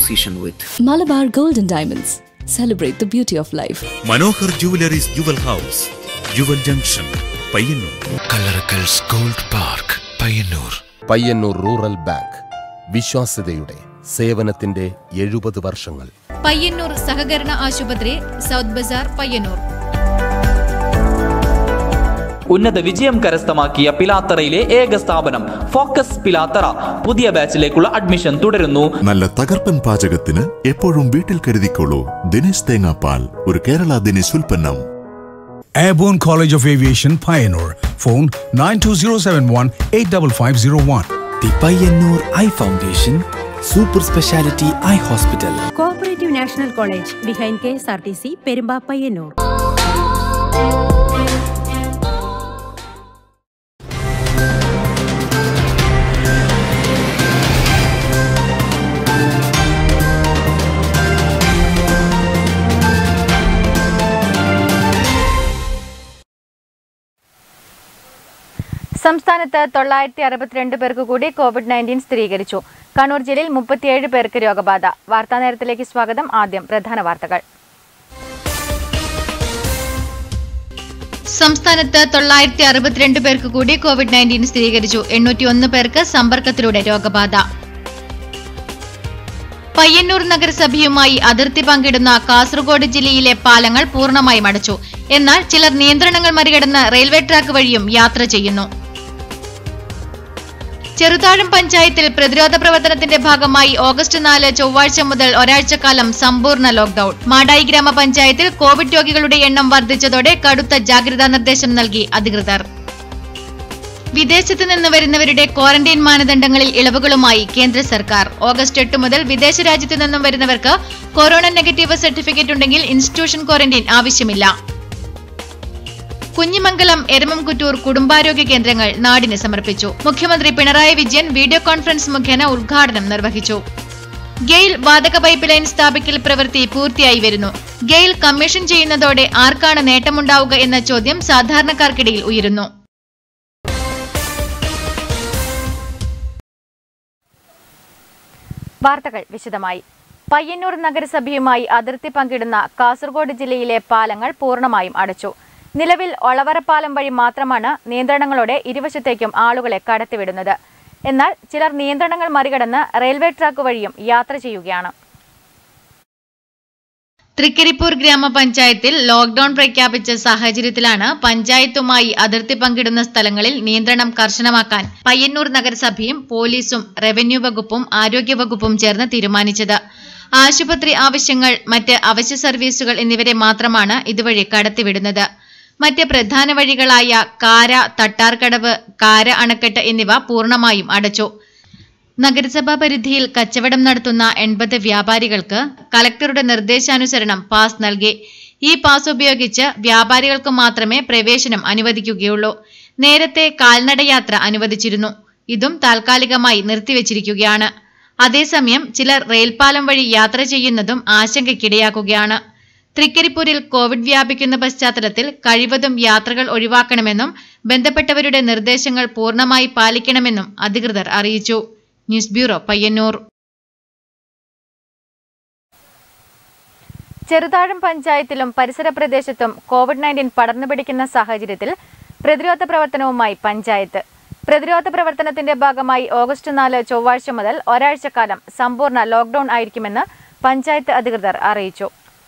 association with Malabar Golden Diamonds. Celebrate the beauty of life. Manohar jewellers jewel house jewel junction Payyanur കല്ലറക്കൽസ് gold park Payyanur Payyanur rural bank വിശ്വാസ്യതയുടെ സേവനത്തിന്റെ എഴുപത് വർഷങ്ങൾ പയ്യന്നൂർ സഹകരണ ആശുപത്രി സൗത്ത് ബസാർ പയ്യന്നൂർ ഉന്നത വിജയം കരസ്ഥമാക്കിയ പിലാത്തറയിലെ ഏക സ്ഥാപനം ഫോക്കസ് പിലാത്തറ പുതിയ ബാച്ചിലേക്കുള്ള അഡ്മിഷൻ തുടരുന്നു നല്ല തകർപ്പൻ പാചകത്തിന് എപ്പോഴും വീട്ടിൽ കരുതിക്കോളൂ ദിനേശ് തേങ്ങാപ്പാൽ ഒരു കേരള ദിനേശ് ഉൽപ്പന്നം Airborne College of Aviation, Pioneer. Phone 92071 85501. The Payyanur eye foundation super speciality eye hospital cooperative national college behind K S R T C Perumba Payyanur സംസ്ഥാനത്ത് തൊള്ളായിരത്തി അറുപത്തിരണ്ട് പേർക്ക് കൂടി കോവിഡ് നയൻറ്റീൻ സ്ഥിരീകരിച്ചു കണ്ണൂർ ജില്ലയിൽ മുപ്പത്തിയേഴ് പേർക്ക് രോഗബാധ വാർത്താ നേരത്തിലേക്ക് സ്വാഗതം ആദ്യം പ്രധാന വാർത്തകൾ സംസ്ഥാനത്ത് തൊള്ളായിരത്തി അറുപത്തിരണ്ട് പേർക്ക് കൂടി കോവിഡ് നയൻറ്റീൻ സ്ഥിരീകരിച്ചു എണ്ണൂറ്റി ഒന്ന് പേർക്ക് സമ്പർക്കത്തിലൂടെ രോഗബാധ പയ്യന്നൂർ നഗരസഭയുമായി അതിർത്തി പങ്കിടുന്ന കാസർഗോഡ് ജില്ലയിലെ പാലങ്ങൾ പൂർണ്ണമായും അടച്ചു എന്നാൽ ചിലർ നിയന്ത്രണങ്ങൾ മറികടന്ന് റെയിൽവേ ട്രാക്ക് വഴിയും യാത്ര ചെയ്യുന്നു ചെറുതാഴം പഞ്ചായത്തിൽ പ്രതിരോധ പ്രവർത്തനത്തിന്റെ ഭാഗമായി ഓഗസ്റ്റ് നാല് ചൊവ്വാഴ്ച മുതൽ ഒരാഴ്ചക്കാലം സമ്പൂർണ്ണ ലോക്ഡൌൺ മാടായി ഗ്രാമപഞ്ചായത്തിൽ കോവിഡ് രോഗികളുടെ എണ്ണം വർദ്ധിച്ചതോടെ കടുത്ത ജാഗ്രതാ നിർദ്ദേശം നൽകി അധികൃതർ വിദേശത്ത് നിന്ന് വരുന്നവരുടെ ക്വാറന്റൈൻ മാനദണ്ഡങ്ങളിൽ ഇളവുകളുമായി കേന്ദ്ര സർക്കാർ ഓഗസ്റ്റ് എട്ട് മുതൽ വിദേശ രാജ്യത്തു നിന്നും വരുന്നവർക്ക് കൊറോണ നെഗറ്റീവ് സർട്ടിഫിക്കറ്റ് ഉണ്ടെങ്കിൽ ഇൻസ്റ്റിറ്റ്യൂഷൻ ക്വാറന്റൈൻ ആവശ്യമില്ല കുഞ്ഞിമംഗലം എരമംകുറ്റൂർ കുടുംബാരോഗ്യ കേന്ദ്രങ്ങൾ നാടിന് സമർപ്പിച്ചു മുഖ്യമന്ത്രി പിണറായി വിജയൻ വീഡിയോ കോൺഫറൻസ് മുഖേന ഉദ്ഘാടനം നിർവഹിച്ചു ഗെയിൽ വാതക പൈപ്പ് ലൈൻ സ്ഥാപിക്കൽ പ്രവൃത്തി പൂർത്തിയായി വരുന്നു ഗെയിൽ കമ്മീഷൻ ചെയ്യുന്നതോടെ ആർക്കാണ് നേട്ടമുണ്ടാവുക എന്ന ചോദ്യം സാധാരണക്കാർക്കിടയിൽ ഉയരുന്നു വാർത്തകൾ വിശദമായി പയ്യന്നൂർ നഗരസഭയുമായി അതിർത്തി പങ്കിടുന്ന കാസർഗോഡ് ജില്ലയിലെ പാലങ്ങൾ പൂർണ്ണമായും അടച്ചു നിലവിൽ ഒളവറപ്പാലം വഴി മാത്രമാണ് നിയന്ത്രണങ്ങളോടെ ഇരുവശത്തേക്കും ആളുകളെ കടത്തിവിടുന്നത് എന്നാൽ ചിലർ നിയന്ത്രണങ്ങൾ മറികടന്ന് റെയിൽവേ ട്രാക്ക് വഴിയും യാത്ര ചെയ്യുകയാണ് തൃക്കരിപ്പൂർ ഗ്രാമപഞ്ചായത്തിൽ ലോക്ഡൌൺ പ്രഖ്യാപിച്ച സാഹചര്യത്തിലാണ് പഞ്ചായത്തുമായി അതിർത്തി പങ്കിടുന്ന സ്ഥലങ്ങളിൽ നിയന്ത്രണം കർശനമാക്കാൻ പയ്യന്നൂർ നഗരസഭയും പോലീസും റവന്യൂ വകുപ്പും ആരോഗ്യവകുപ്പും ചേർന്ന് തീരുമാനിച്ചത് ആശുപത്രി ആവശ്യങ്ങൾ മറ്റ് അവശ്യ സർവീസുകൾ എന്നിവരെ മാത്രമാണ് ഇതുവഴി കടത്തിവിടുന്നത് മറ്റ് പ്രധാന വഴികളായ കാര തട്ടാർക്കടവ് കാര അണക്കെട്ട് എന്നിവ പൂർണ്ണമായും അടച്ചു നഗരസഭാ പരിധിയിൽ കച്ചവടം നടത്തുന്ന എൺപത് വ്യാപാരികൾക്ക് കലക്ടറുടെ നിർദ്ദേശാനുസരണം പാസ് നൽകി ഈ പാസ് ഉപയോഗിച്ച് വ്യാപാരികൾക്ക് മാത്രമേ പ്രവേശനം അനുവദിക്കുകയുള്ളൂ നേരത്തെ കാൽനടയാത്ര അനുവദിച്ചിരുന്നു ഇതും താൽക്കാലികമായി നിർത്തിവച്ചിരിക്കുകയാണ് അതേസമയം ചിലർ റെയിൽപാലം വഴി യാത്ര ചെയ്യുന്നതും ആശങ്കയ്ക്കിടയാക്കുകയാണ് തൃക്കരിപ്പൂരിൽ കോവിഡ് വ്യാപിക്കുന്ന പശ്ചാത്തലത്തിൽ കഴിവതും യാത്രകൾ ഒഴിവാക്കണമെന്നും ബന്ധപ്പെട്ടവരുടെ നിർദ്ദേശങ്ങൾ പൂർണ്ണമായി പാലിക്കണമെന്നും അധികൃതർ അറിയിച്ചു ന്യൂസ് ബ്യൂറോ പയ്യന്നൂർ ചെറുതാഴം പഞ്ചായത്തിലും പരിസര പ്രദേശത്തും കോവിഡ് നയൻറ്റീൻ പടർന്നു പിടിക്കുന്ന സാഹചര്യത്തിൽ പ്രതിരോധ പ്രവർത്തനവുമായി പഞ്ചായത്ത് പ്രതിരോധ പ്രവർത്തനത്തിന്റെ ഭാഗമായി ഓഗസ്റ്റ് നാല് ചൊവ്വാഴ്ച മുതൽ ഒരാഴ്ചക്കാലം സമ്പൂർണ്ണ ലോക്ഡൌൺ ആയിരിക്കുമെന്ന് പഞ്ചായത്ത് അധികൃതർ അറിയിച്ചു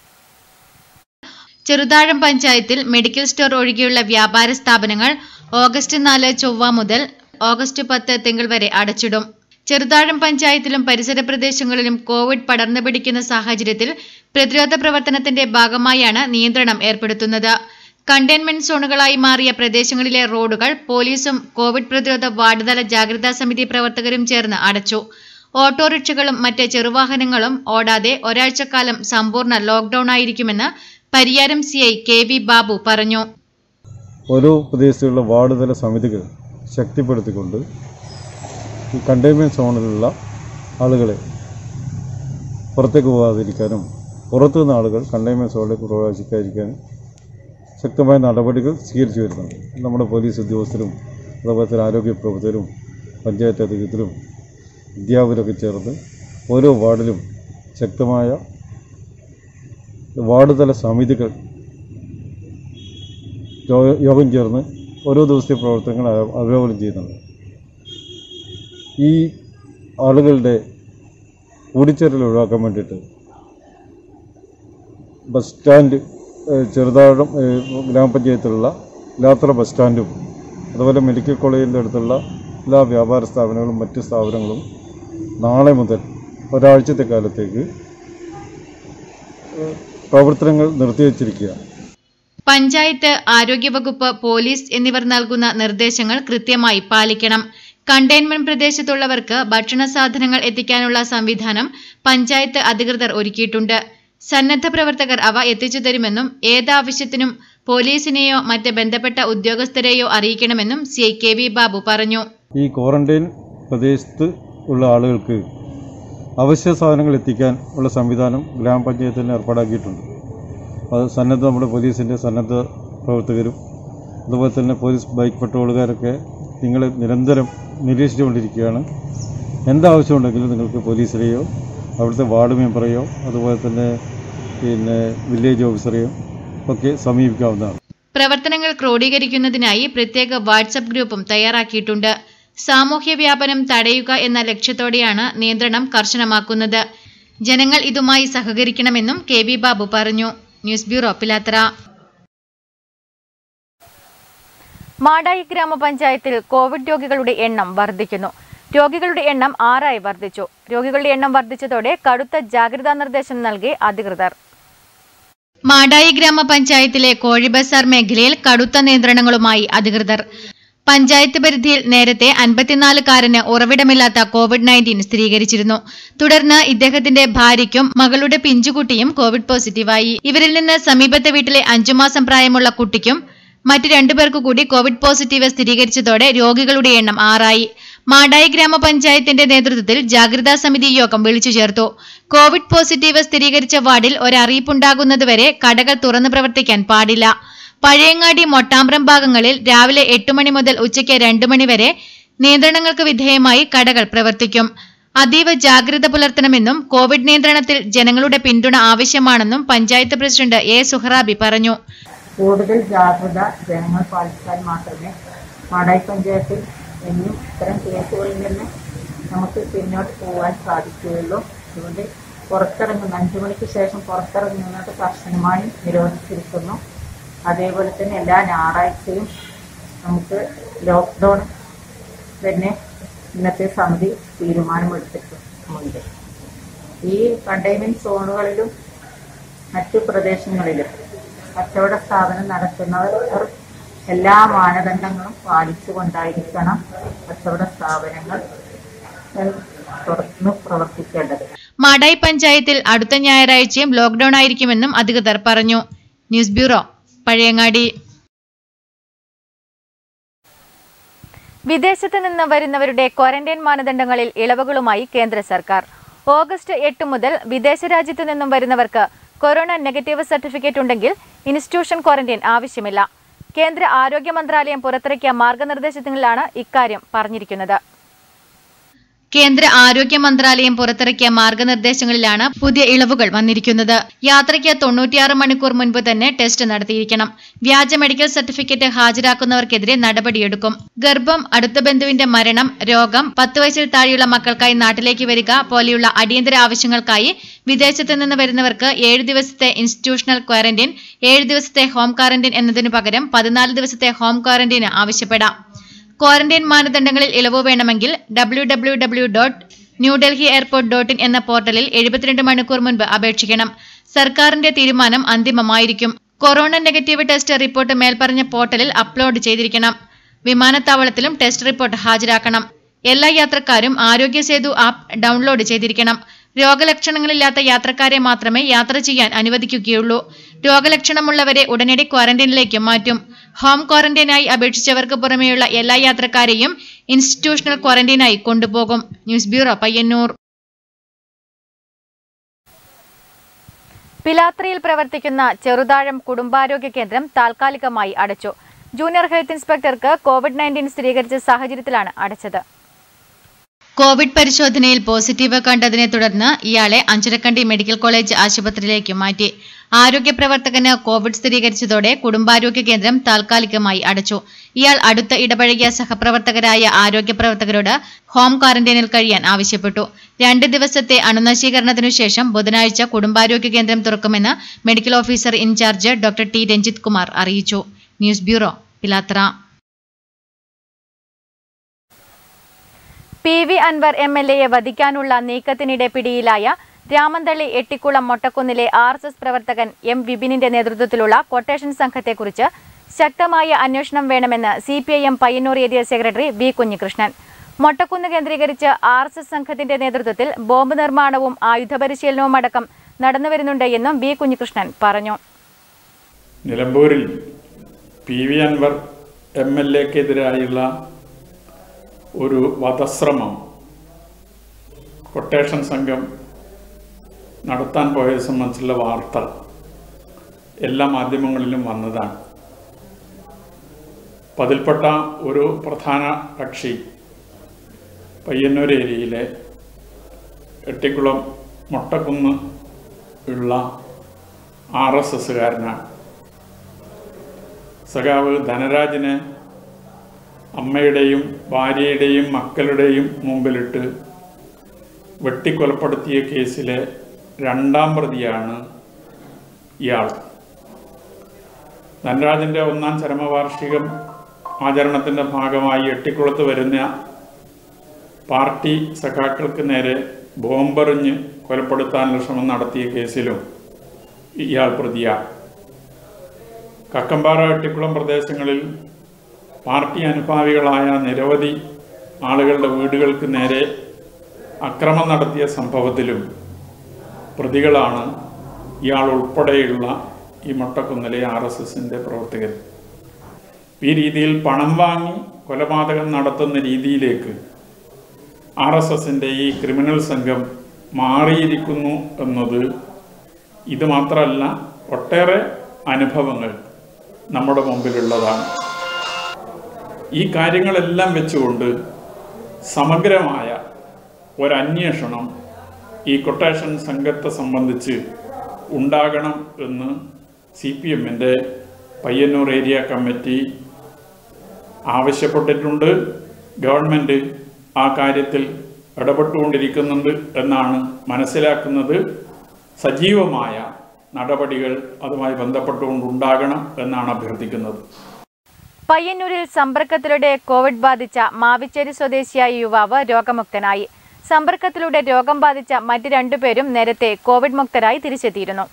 ചെറുതാഴം പഞ്ചായത്തിൽ മെഡിക്കൽ സ്റ്റോർ ഒഴികെയുള്ള വ്യാപാര സ്ഥാപനങ്ങൾ ഓഗസ്റ്റ് നാല് ചൊവ്വ മുതൽ ഓഗസ്റ്റ് പത്ത് തിങ്കൾ വരെ അടച്ചിടും ചെറുതാഴം പഞ്ചായത്തിലും പരിസര പ്രദേശങ്ങളിലും കോവിഡ് പടർന്നു പിടിക്കുന്ന സാഹചര്യത്തിൽ പ്രതിരോധ പ്രവർത്തനത്തിന്റെ ഭാഗമായാണ് നിയന്ത്രണം ഏർപ്പെടുത്തുന്നത് കണ്ടെയ്ൻമെന്റ് സോണുകളായി മാറിയ പ്രദേശങ്ങളിലെ റോഡുകൾ പോലീസും കോവിഡ് പ്രതിരോധ വാർഡ് തല ജാഗ്രതാ സമിതി പ്രവർത്തകരും ചേർന്ന് അടച്ചു ഓട്ടോറിക്ഷകളും മറ്റ് ചെറുവാഹനങ്ങളും ഓടാതെ ഒരാഴ്ചക്കാലം സമ്പൂർണ്ണ ലോക്ഡൌൺ ആയിരിക്കുമെന്ന് Pariyaram C I K V Babu പറഞ്ഞു ഓരോ പ്രദേശത്തുള്ള വാർഡ് തല സമിതികൾ ശക്തിപ്പെടുത്തിക്കൊണ്ട് ഈ കണ്ടെയ്ൻമെൻറ്റ് സോണിലുള്ള ആളുകളെ പുറത്തേക്ക് പോകാതിരിക്കാനും പുറത്തുനിന്ന് ആളുകൾ കണ്ടെയ്ൻമെൻറ്റ് സോണിലേക്ക് പ്രവേശിക്കാതിരിക്കാനും ശക്തമായ നടപടികൾ സ്വീകരിച്ചു വരുന്നുണ്ട് നമ്മുടെ പോലീസ് ഉദ്യോഗസ്ഥരും അതുപോലെ തന്നെ ആരോഗ്യ പ്രവർത്തകരും പഞ്ചായത്ത് അധികൃതരും അധ്യാപകരൊക്കെ ചേർന്ന് ഓരോ വാർഡിലും ശക്തമായ വാർഡ് തല സമിതികൾ യോ- യോഗം ചേർന്ന് ഓരോ ദിവസത്തെ പ്രവർത്തനങ്ങൾ അവ- അവലോകനം ചെയ്യുന്നുണ്ട് ഈ ആളുകളുടെ കൂടിച്ചേരൽ ഒഴിവാക്കാൻ വേണ്ടിയിട്ട് ബസ് സ്റ്റാൻഡ് ഏഹ്, ചെറുതാഴം ഏഹ്, ഗ്രാമപഞ്ചായത്തിലുള്ള ലാത്ര ബസ് സ്റ്റാൻഡും അതുപോലെ മെഡിക്കൽ കോളേജിൻ്റെ അടുത്തുള്ള എല്ലാ വ്യാപാര സ്ഥാപനങ്ങളും മറ്റ് സ്ഥാപനങ്ങളും നാളെ മുതൽ ഒരാഴ്ചത്തെ കാലത്തേക്ക് ഏഹ്, പ്രവർത്തനങ്ങൾ നിർത്തിവച്ചിരിക്കുകയാണ് പഞ്ചായത്ത് ആരോഗ്യവകുപ്പ് പോലീസ് എന്നിവർ നൽകുന്ന നിർദ്ദേശങ്ങൾ കൃത്യമായി പാലിക്കണം കണ്ടെയ്ൻമെന്റ് പ്രദേശത്തുള്ളവർക്ക് ഭക്ഷണ സാധനങ്ങൾ എത്തിക്കാനുള്ള സംവിധാനം പഞ്ചായത്ത് അധികൃതർ ഒരുക്കിയിട്ടുണ്ട് സന്നദ്ധ പ്രവർത്തകർ അവ എത്തിച്ചു തരുമെന്നും ഏതാവശ്യത്തിനും പോലീസിനെയോ മറ്റ് ബന്ധപ്പെട്ട ഉദ്യോഗസ്ഥരെയോ അറിയിക്കണമെന്നും സി കെ വി ബാബു പറഞ്ഞു ഈ ക്വാറന്റൈൻ പ്രദേശത്ത് ഉള്ള ആളുകൾക്ക് അവശ്യ സാധനങ്ങൾ എത്തിക്കാൻ ഉള്ള സംവിധാനം ഗ്രാമപഞ്ചായത്ത് തന്നെ ഏർപ്പാടാക്കിയിട്ടുണ്ട് അത് സന്നദ്ധ നമ്മുടെ പോലീസിൻ്റെ സന്നദ്ധ പ്രവർത്തകരും അതുപോലെ തന്നെ പോലീസ് ബൈക്ക് പട്രോളുകാരൊക്കെ നിങ്ങളെ നിരന്തരം നിരീക്ഷിച്ചുകൊണ്ടിരിക്കുകയാണ് എന്താവശ്യമുണ്ടെങ്കിലും നിങ്ങൾക്ക് പോലീസിനെയോ അവിടുത്തെ വാർഡ് മെമ്പറെയോ അതുപോലെ തന്നെ പിന്നെ വില്ലേജ് ഓഫീസറെയോ ഒക്കെ സമീപിക്കാവുന്നതാണ് പ്രവർത്തനങ്ങൾ ക്രോഡീകരിക്കുന്നതിനായി പ്രത്യേക വാട്സപ്പ് ഗ്രൂപ്പും തയ്യാറാക്കിയിട്ടുണ്ട് സാമൂഹ്യ വ്യാപനം തടയുക എന്ന ലക്ഷ്യത്തോടെയാണ് നിയന്ത്രണം കർശനമാക്കുന്നത് ജനങ്ങൾ ഇതുമായി സഹകരിക്കണമെന്നും കെ വി ബാബു പറഞ്ഞു ന്യൂസ് ബ്യൂറോ പിലാത്തറ മാടായി ഗ്രാമപഞ്ചായത്തിൽ കോവിഡ് രോഗികളുടെ എണ്ണം വർദ്ധിക്കുന്നു രോഗികളുടെ എണ്ണം ആറായി വർദ്ധിച്ചു രോഗികളുടെ എണ്ണം വർദ്ധിച്ചതോടെ കടുത്ത ജാഗ്രതാ നിർദ്ദേശം നൽകി അധികൃതർ മാടായി ഗ്രാമപഞ്ചായത്തിലെ കോഴിബസാർ മേഖലയിൽ കടുത്ത നിയന്ത്രണങ്ങളുമായി അധികൃതർ പഞ്ചായത്ത് പരിധിയിൽ നേരത്തെ അൻപത്തിനാലുകാരന് ഉറവിടമില്ലാത്ത കോവിഡ് നയൻറ്റീൻ സ്ഥിരീകരിച്ചിരുന്നു തുടർന്ന് ഇദ്ദേഹത്തിന്റെ ഭാര്യയ്ക്കും മകളുടെ പിഞ്ചുകുട്ടിയും കോവിഡ് പോസിറ്റീവായി ഇവരിൽ നിന്ന് സമീപത്തെ വീട്ടിലെ അഞ്ചു മാസം പ്രായമുള്ള കുട്ടിക്കും മറ്റു രണ്ടുപേർക്കു കൂടി കോവിഡ് പോസിറ്റീവ് സ്ഥിരീകരിച്ചതോടെ രോഗികളുടെ എണ്ണം ആറായി മാടായി ഗ്രാമപഞ്ചായത്തിന്റെ നേതൃത്വത്തിൽ ജാഗ്രതാ സമിതി യോഗം വിളിച്ചു ചേർത്തു കോവിഡ് പോസിറ്റീവ് സ്ഥിരീകരിച്ച വാർഡിൽ ഒരറിയിപ്പുണ്ടാകുന്നതുവരെ കടകൾ തുറന്നു പ്രവർത്തിക്കാൻ പാടില്ല പഴയങ്ങാടി മൊട്ടാമ്പ്രം ഭാഗങ്ങളിൽ രാവിലെ എട്ട് മണി മുതൽ ഉച്ചയ്ക്ക് രണ്ടു മണി വരെ നിയന്ത്രണങ്ങൾക്ക് വിധേയമായി കടകൾ പ്രവർത്തിക്കും അതീവ ജാഗ്രത പുലർത്തണമെന്നും കോവിഡ് നിയന്ത്രണത്തിൽ ജനങ്ങളുടെ പിന്തുണ ആവശ്യമാണെന്നും പഞ്ചായത്ത് പ്രസിഡന്റ് എ സുഹറാബി പറഞ്ഞു കൂടുതൽ ജാഗ്രത ജനങ്ങൾ പാലിച്ചാൽ മാത്രമേ മാടായി പഞ്ചായത്തിൽ എന്നും ഇത്തരം കേസുകളിൽ നിന്ന് നമുക്ക് പിന്നോട്ട് പോകാൻ സാധിക്കുകയുള്ളൂ അതുകൊണ്ട് പുറത്തിറങ്ങുന്ന അഞ്ചു മണിക്ക് ശേഷം പുറത്തിറങ്ങുന്നത് കർശനമായി നിരോധിച്ചിരിക്കുന്നു അതേപോലെ തന്നെ എല്ലാ ഞായറാഴ്ചയും നമുക്ക് ലോക്ക്ഡൗൺ തന്നെ ഇന്നത്തെ സമിതി തീരുമാനമെടുത്തിട്ടുണ്ട് ഈ കണ്ടെയ്ൻമെന്റ് സോണുകളിലും മറ്റു പ്രദേശങ്ങളിലും കച്ചവട സ്ഥാപനം നടത്തുന്നവർ എല്ലാ മാനദണ്ഡങ്ങളും പാലിച്ചുകൊണ്ടായിരിക്കണം കച്ചവട സ്ഥാപനങ്ങൾ തുറന്ന് പ്രവർത്തിക്കേണ്ടത് മാടായി പഞ്ചായത്തിൽ അടുത്ത ഞായറാഴ്ചയും ലോക്ഡൌൺ ആയിരിക്കുമെന്നും അധികൃതർ പറഞ്ഞു ന്യൂസ് ബ്യൂറോ പഴയങ്ങാടി വിദേശത്ത് നിന്ന് വരുന്നവരുടെ ക്വാറന്റൈൻ മാനദണ്ഡങ്ങളിൽ ഇളവുകളുമായി കേന്ദ്ര സർക്കാർ ഓഗസ്റ്റ് എട്ട് മുതൽ വിദേശ രാജ്യത്തു നിന്നും വരുന്നവർക്ക് കൊറോണ നെഗറ്റീവ് സർട്ടിഫിക്കറ്റ് ഉണ്ടെങ്കിൽ ഇൻസ്റ്റിറ്റ്യൂഷൻ ക്വാറന്റൈൻ ആവശ്യമില്ല കേന്ദ്ര ആരോഗ്യ മന്ത്രാലയം പുറത്തിറക്കിയ മാർഗനിർദ്ദേശങ്ങളിലാണ് ഇക്കാര്യം പറഞ്ഞിരിക്കുന്നത് കേന്ദ്ര ആരോഗ്യ മന്ത്രാലയം പുറത്തിറക്കിയ മാർഗനിർദ്ദേശങ്ങളിലാണ് പുതിയ ഇളവുകൾ വന്നിരിക്കുന്നത് യാത്രയ്ക്ക് തൊണ്ണൂറ്റിയാറ് മണിക്കൂർ മുൻപ് തന്നെ ടെസ്റ്റ് നടത്തിയിരിക്കണം വ്യാജ മെഡിക്കൽ സർട്ടിഫിക്കറ്റ് ഹാജരാക്കുന്നവർക്കെതിരെ നടപടിയെടുക്കും ഗർഭം അടുത്ത ബന്ധുവിന്റെ മരണം രോഗം പത്ത് വയസ്സിൽ താഴെയുള്ള മക്കൾക്കായി നാട്ടിലേക്ക് വരിക പോലെയുള്ള അടിയന്തര ആവശ്യങ്ങൾക്കായി വിദേശത്ത് നിന്ന് വരുന്നവർക്ക് ഏഴ് ദിവസത്തെ ഇൻസ്റ്റിറ്റ്യൂഷണൽ ക്വാറന്റൈൻ ഏഴ് ദിവസത്തെ ഹോം ക്വാറന്റൈൻ എന്നതിനു പകരം പതിനാല് ദിവസത്തെ ഹോം ക്വാറന്റൈന് ആവശ്യപ്പെടാം ക്വാറന്റൈൻ മാനദണ്ഡങ്ങളിൽ ഇളവ് വേണമെങ്കിൽ W W W dot New Delhi airport dot in എന്ന പോർട്ടലിൽ എഴുപത്തിരണ്ട് മണിക്കൂർ മുൻപ് അപേക്ഷിക്കണം സർക്കാരിന്റെ തീരുമാനം അന്തിമമായിരിക്കും കൊറോണ നെഗറ്റീവ് ടെസ്റ്റ് റിപ്പോർട്ട് മേൽപ്പറഞ്ഞ പോർട്ടലിൽ അപ്ലോഡ് ചെയ്തിരിക്കണം വിമാനത്താവളത്തിലും ടെസ്റ്റ് റിപ്പോർട്ട് ഹാജരാക്കണം എല്ലാ യാത്രക്കാരും ആരോഗ്യ സേതു ആപ്പ് ഡൗൺലോഡ് ചെയ്തിരിക്കണം രോഗലക്ഷണങ്ങളില്ലാത്ത യാത്രക്കാരെ മാത്രമേ യാത്ര ചെയ്യാൻ അനുവദിക്കുകയുള്ളൂ രോഗലക്ഷണമുള്ളവരെ ഉടനടി ക്വാറന്റൈനിലേക്ക് മാറ്റും ഹോം ക്വാറന്റൈനായി അപേക്ഷിച്ചവർക്ക് പുറമെയുള്ള എല്ലാ യാത്രക്കാരെയും ഇൻസ്റ്റിറ്റ്യൂഷണൽ ക്വാറന്റൈനായി കൊണ്ടുപോകും ന്യൂസ് ബ്യൂറോ പയ്യന്നൂർ പിലാത്രയിൽ പ്രവർത്തിക്കുന്ന ചെറുതാഴം കുടുംബാരോഗ്യ കേന്ദ്രം താൽക്കാലികമായി അടച്ചു ജൂനിയർ ഹെൽത്ത് ഇൻസ്പെക്ടർക്ക് കോവിഡ് നയൻറ്റീൻ സ്ഥിരീകരിച്ച സാഹചര്യത്തിലാണ് അടച്ചത് കോവിഡ് പരിശോധനയിൽ പോസിറ്റീവ് കണ്ടതിനെ തുടർന്ന് ഇയാളെ അഞ്ചരക്കണ്ടി മെഡിക്കൽ കോളേജ് ആശുപത്രിയിലേക്ക് മാറ്റി ആരോഗ്യ പ്രവർത്തകന് കോവിഡ് സ്ഥിരീകരിച്ചതോടെ കുടുംബാരോഗ്യ കേന്ദ്രം താൽക്കാലികമായി അടച്ചു ഇയാൾ അടുത്ത ഇടപഴകിയ സഹപ്രവർത്തകരായ ആരോഗ്യ പ്രവർത്തകരോട് ഹോം ക്വാറന്റൈനിൽ കഴിയാൻ ആവശ്യപ്പെട്ടു രണ്ട് ദിവസത്തെ അണുനശീകരണത്തിനു ശേഷം ബുധനാഴ്ച കുടുംബാരോഗ്യ കേന്ദ്രം തുറക്കുമെന്ന് medical officer in-charge doctor T Ranjith Kumar അറിയിച്ചു news bureau Pilathara P V Anvar M L എയെ വധിക്കാനുള്ള നീക്കത്തിനിടെ പിടിയിലായ രാമന്തള്ളി എട്ടിക്കുളം മൊട്ടക്കുന്നിലെ ആർ എസ് എസ് പ്രവർത്തകൻ എം വിപിനിന്റെ നേതൃത്വത്തിലുള്ള കൊട്ടേഷൻ സംഘത്തെക്കുറിച്ച് ശക്തമായ അന്വേഷണം വേണമെന്ന് C P I M Payyanur area secretary V Kunhikrishnan Mottakkunnu കേന്ദ്രീകരിച്ച് ആർ എസ് എസ് സംഘത്തിന്റെ നേതൃത്വത്തിൽ ബോംബ് നിർമ്മാണവും ആയുധ പരിശീലനവും അടക്കം നടന്നുവരുന്നുണ്ട് എന്നും വി കുഞ്ഞികൃഷ്ണൻ പറഞ്ഞു നിലമ്പൂരിൽ P V Anvar M L എക്കെതിരായുള്ള ഒരു വധശ്രമം കൊട്ടേഷൻ സംഘം നടത്താൻ പോയത് സംബന്ധിച്ചുള്ള വാർത്ത എല്ലാ മാധ്യമങ്ങളിലും വന്നതാണ് അതിൽപ്പെട്ട ഒരു പ്രധാന കക്ഷി പയ്യന്നൂർ ഏരിയയിലെ എട്ടിക്കുളം മൊട്ടക്കുന്ന് ഉള്ള ആർ എസ് എസ്സുകാരനാണ് സഖാവ് ധനരാജിനെ അമ്മയുടെയും ഭാര്യയുടെയും മക്കളുടെയും മുമ്പിലിട്ട് വെട്ടിക്കൊലപ്പെടുത്തിയ കേസിലെ രണ്ടാം പ്രതിയാണ് ഇയാൾ ധനരാജൻ്റെ ഒന്നാം ചരമവാർഷികം ആചരണത്തിൻ്റെ ഭാഗമായി എട്ടിക്കുളത്ത് വരുന്ന പാർട്ടി സഖാക്കൾക്ക് നേരെ ബോംബെറിഞ്ഞ് കൊലപ്പെടുത്താനുള്ള ശ്രമം നടത്തിയ കേസിലും ഇയാൾ പ്രതിയാണ് കക്കമ്പാറ എട്ടിക്കുളം പ്രദേശങ്ങളിൽ പാർട്ടി അനുഭാവികളായ നിരവധി ആളുകളുടെ വീടുകൾക്ക് നേരെ അക്രമം നടത്തിയ സംഭവത്തിലും പ്രതികളാണ് ഇയാൾ ഉൾപ്പെടെയുള്ള ഈ മൊട്ടക്കുന്നിലെ ആർ എസ് എസിൻ്റെ പ്രവർത്തകർ ഈ രീതിയിൽ പണം വാങ്ങി കൊലപാതകം നടത്തുന്ന രീതിയിലേക്ക് ആർ എസ് എസിൻ്റെ ഈ ക്രിമിനൽ സംഘം മാറിയിരിക്കുന്നു എന്നത് ഇത് മാത്രമല്ല ഒട്ടേറെ അനുഭവങ്ങൾ നമ്മുടെ മുമ്പിലുള്ളതാണ് ഈ കാര്യങ്ങളെല്ലാം വെച്ചുകൊണ്ട് സമഗ്രമായ ഒരന്വേഷണം ഈ കൊട്ടേഷൻ സംഘത്തെ സംബന്ധിച്ച് ഉണ്ടാകണം എന്ന് സി പി എമ്മിൻ്റെ പയ്യന്നൂർ ഏരിയ കമ്മിറ്റി ആവശ്യപ്പെട്ടിട്ടുണ്ട് ഗവൺമെൻറ് ആ കാര്യത്തിൽ ഇടപെട്ടുകൊണ്ടിരിക്കുന്നുണ്ട് എന്നാണ് മനസ്സിലാക്കുന്നത് സജീവമായ നടപടികൾ അതുമായി ബന്ധപ്പെട്ടുകൊണ്ടുണ്ടാകണം എന്നാണ് അഭ്യർത്ഥിക്കുന്നത് പയ്യന്നൂരിൽ സമ്പർക്കത്തിലൂടെ കോവിഡ് ബാധിച്ച മാവിച്ചേരി സ്വദേശിയായ യുവാവ് രോഗമുക്തനായി സമ്പർക്കത്തിലൂടെ രോഗം ബാധിച്ച മറ്റ് രണ്ടുപേരും നേരത്തെ കോവിഡ് മുക്തരായി തിരിച്ചെത്തിയിരുന്നു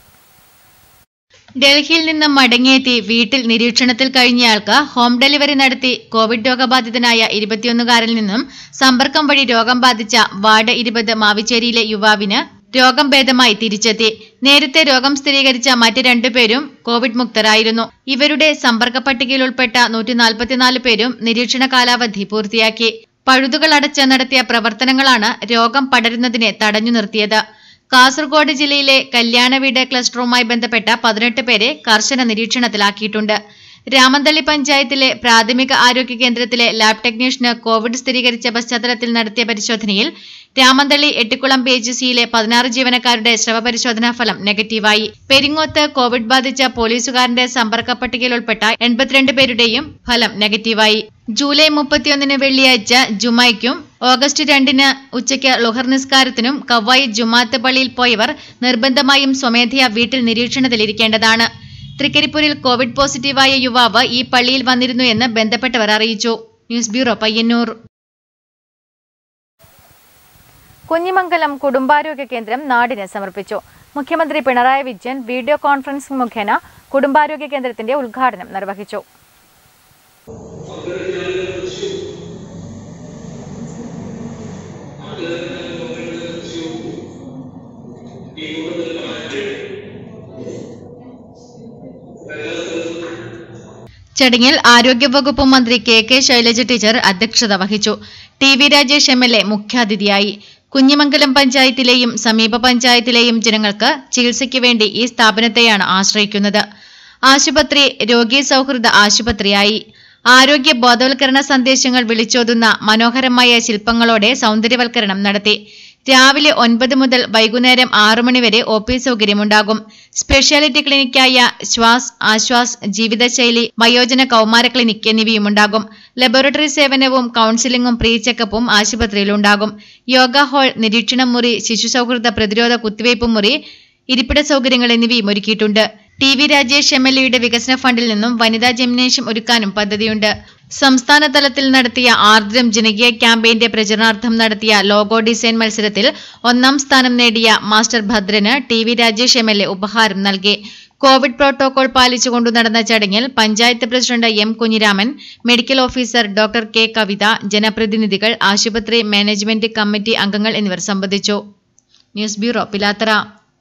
ഡൽഹിയിൽ നിന്ന് മടങ്ങിയെത്തി വീട്ടിൽ നിരീക്ഷണത്തിൽ കഴിഞ്ഞയാൾക്ക് ഹോം ഡെലിവറി നടത്തി കോവിഡ് രോഗബാധിതനായ ഇരുപത്തിയൊന്നുകാരിൽ നിന്നും സമ്പർക്കം വഴി രോഗം ബാധിച്ച വാർഡ് ഇരുപത് മാവിച്ചേരിയിലെ യുവാവിന് രോഗം ഭേദമായി തിരിച്ചെത്തി നേരത്തെ രോഗം സ്ഥിരീകരിച്ച മറ്റ് രണ്ടുപേരും കോവിഡ് മുക്തരായിരുന്നു ഇവരുടെ സമ്പർക്ക പട്ടികയിൽ ഉൾപ്പെട്ട നൂറ്റി നാൽപ്പത്തിനാല് പേരും നിരീക്ഷണ കാലാവധി പൂർത്തിയാക്കി പഴുതുകൾ അടച്ച് നടത്തിയ പ്രവർത്തനങ്ങളാണ് രോഗം പടരുന്നതിനെ തടഞ്ഞു നിർത്തിയത് കാസർഗോഡ് ജില്ലയിലെ കല്യാണവീട് ക്ലസ്റ്ററുമായി ബന്ധപ്പെട്ട പതിനെട്ട് പേരെ കർശന നിരീക്ഷണത്തിലാക്കിയിട്ടുണ്ട് രാമന്തള്ളി പഞ്ചായത്തിലെ പ്രാഥമിക ആരോഗ്യ കേന്ദ്രത്തിലെ ലാബ് ടെക്നീഷ്യന് കോവിഡ് സ്ഥിരീകരിച്ച പശ്ചാത്തലത്തിൽ നടത്തിയ പരിശോധനയിൽ രാമന്തള്ളി എട്ടിക്കുളം പി എച്ച് സിയിലെ പതിനാറ് ജീവനക്കാരുടെ സ്രവപരിശോധനാ ഫലം നെഗറ്റീവായി പെരിങ്ങോത്ത് കോവിഡ് ബാധിച്ച പോലീസുകാരന്റെ സമ്പർക്ക പട്ടികയിൽ ഉൾപ്പെട്ട എൺപത്തിരണ്ട് പേരുടെയും ഫലം നെഗറ്റീവായി ജൂലൈ മുപ്പത്തിയൊന്നിന് വെള്ളിയാഴ്ച ജുമയ്ക്കും ഓഗസ്റ്റ് രണ്ടിന് ഉച്ചയ്ക്ക് ലുഹർ നിസ്കാരത്തിനും കവായി ജുമാത്ത് പള്ളിയിൽ പോയവർ നിർബന്ധമായും സ്വമേധയാ വീട്ടിൽ നിരീക്ഷണത്തിലിരിക്കേണ്ടതാണ് തൃക്കരിപ്പൂരിൽ കോവിഡ് പോസിറ്റീവായ യുവാവ് ഈ പള്ളിയിൽ വന്നിരുന്നു എന്ന് ബന്ധപ്പെട്ടവർ അറിയിച്ചു ന്യൂസ് ബ്യൂറോ പയ്യന്നൂർ കുഞ്ഞിമംഗലം കുടുംബാരോഗ്യ കേന്ദ്രം നാടിന് സമർപ്പിച്ചു മുഖ്യമന്ത്രി പിണറായി വിജയൻ വീഡിയോ കോൺഫറൻസിംഗ് മുഖേന കുടുംബാരോഗ്യ കേന്ദ്രത്തിന്റെ ഉദ്ഘാടനം നിർവഹിച്ചു ചടങ്ങിൽ ആരോഗ്യവകുപ്പ് മന്ത്രി കെ കെ ശൈലജ ടീച്ചർ അധ്യക്ഷത വഹിച്ചു T V Rajesh M L A മുഖ്യാതിഥിയായി കുഞ്ഞിമംഗലം പഞ്ചായത്തിലെയും സമീപ പഞ്ചായത്തിലെയും ജനങ്ങൾക്ക് ചികിത്സയ്ക്ക് വേണ്ടി ഈ സ്ഥാപനത്തെയാണ് ആശ്രയിക്കുന്നത് ആശുപത്രി രോഗീ സൗഹൃദ ആശുപത്രിയായി ആരോഗ്യ ബോധവൽക്കരണ സന്ദേശങ്ങൾ വിളിച്ചോതുന്ന മനോഹരമായ ശില്പങ്ങളോടെ സൗന്ദര്യവൽക്കരണം നടത്തി രാവിലെ ഒൻപത് മുതൽ വൈകുന്നേരം ആറു മണി വരെ ഒ പി സൗകര്യമുണ്ടാകും സ്പെഷ്യാലിറ്റി ക്ലിനിക്കായ ശ്വാസ് ആശ്വാസ് ജീവിതശൈലി വയോജന കൗമാര ക്ലിനിക് എന്നിവയും ഉണ്ടാകും ലബോറട്ടറി സേവനവും കൌൺസിലിംഗും പ്രീ ചെക്കപ്പും ആശുപത്രിയിലുണ്ടാകും യോഗ ഹാൾ നിരീക്ഷണ മുറി ശിശു സൗഹൃദ പ്രതിരോധ കുത്തിവയ്പ് മുറി ഇരിപ്പിട സൗകര്യങ്ങൾ എന്നിവയും ഒരുക്കിയിട്ടുണ്ട് T V Rajesh M L എയുടെ വികസന ഫണ്ടിൽ നിന്നും വനിതാ ജിംനേഷ്യം ഒരുക്കാനും പദ്ധതിയുണ്ട് സംസ്ഥാന തലത്തിൽ നടത്തിയ ആർദ്രം ജനകീയ ക്യാമ്പയിന്റെ പ്രചരണാർത്ഥം നടത്തിയ ലോഗോ ഡിസൈൻ മത്സരത്തിൽ ഒന്നാം സ്ഥാനം നേടിയ മാസ്റ്റർ ഭദ്രന് T V Rajesh M L A ഉപഹാരം നൽകി കോവിഡ് പ്രോട്ടോകോൾ പാലിച്ചുകൊണ്ടു നടന്ന ചടങ്ങിൽ panchayat president M Kunhiraman medical officer doctor K Kavitha ജനപ്രതിനിധികൾ ആശുപത്രി മാനേജ്മെന്റ് കമ്മിറ്റി അംഗങ്ങൾ എന്നിവർ സംബന്ധിച്ചു ന്യൂസ് ബ്യൂറോ പിലാത്തറ